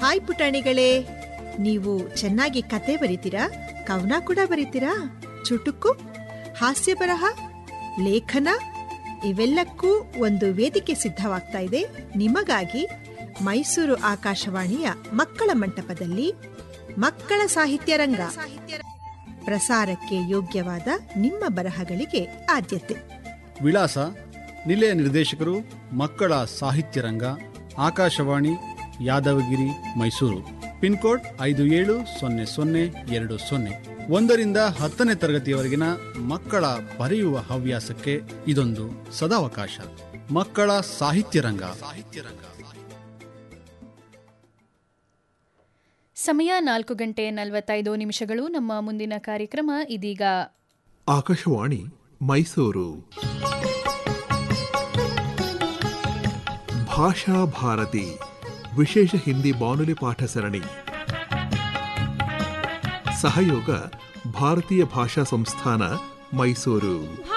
hi ಪುಟಾಣಿಗಳೇ ನೀವು ಚೆನ್ನಾಗಿ ಕತೆ ಬರೀತೀರಾ ಕವನ ಕೂಡ ಬರೀತೀರಾ ಚುಟುಕು ಹಾಸ್ಯ ಬರಹ ಲೇಖನ ಇವೆಲ್ಲಕ್ಕೂ ಒಂದು ವೇದಿಕೆ ಸಿದ್ಧವಾಗ್ತಾ ಇದೆ ನಿಮಗಾಗಿ ಮೈಸೂರು ಆಕಾಶವಾಣಿಯ ಮಕ್ಕಳ ಮಂಟಪದಲ್ಲಿ ಮಕ್ಕಳ ಸಾಹಿತ್ಯ ರಂಗ ಪ್ರಸಾರಕ್ಕೆ ಯೋಗ್ಯವಾದ ನಿಮ್ಮ ಬರಹಗಳಿಗೆ ಆದ್ಯತೆ ವಿಳಾಸ ನಿಲಯ ನಿರ್ದೇಶಕರು ಮಕ್ಕಳ ಸಾಹಿತ್ಯ ರಂಗ ಆಕಾಶವಾಣಿ ಯಾದವಗಿರಿ ಮೈಸೂರು ಪಿನ್ಕೋಡ್ ಐದು ಏಳು ಸೊನ್ನೆ ಸೊನ್ನೆ ಎರಡು ಸೊನ್ನೆ ಒಂದರಿಂದ ಹತ್ತನೇ ತರಗತಿಯವರೆಗಿನ ಮಕ್ಕಳ ಬರೆಯುವ ಹವ್ಯಾಸಕ್ಕೆ ಇದೊಂದು ಸದಾವಕಾಶ ಮಕ್ಕಳ ಸಾಹಿತ್ಯ ರಂಗ ಸಾಹಿತ್ಯ ರಂಗ ಸಮಯ ನಾಲ್ಕು ಗಂಟೆ ನಲವತ್ತೈದು ನಿಮಿಷಗಳು ನಮ್ಮ ಮುಂದಿನ ಕಾರ್ಯಕ್ರಮ ಇದೀಗ ಆಕಾಶವಾಣಿ ಮೈಸೂರು ಭಾಷಾ ಭಾರತಿ ವಿಶೇಷ ಹಿಂದಿ ಬಾನುಲಿ ಪಾಠ ಸರಣಿ ಸಹಯೋಗ ಭಾರತೀಯ ಭಾಷಾ ಸಂಸ್ಥಾನ ಮೈಸೂರು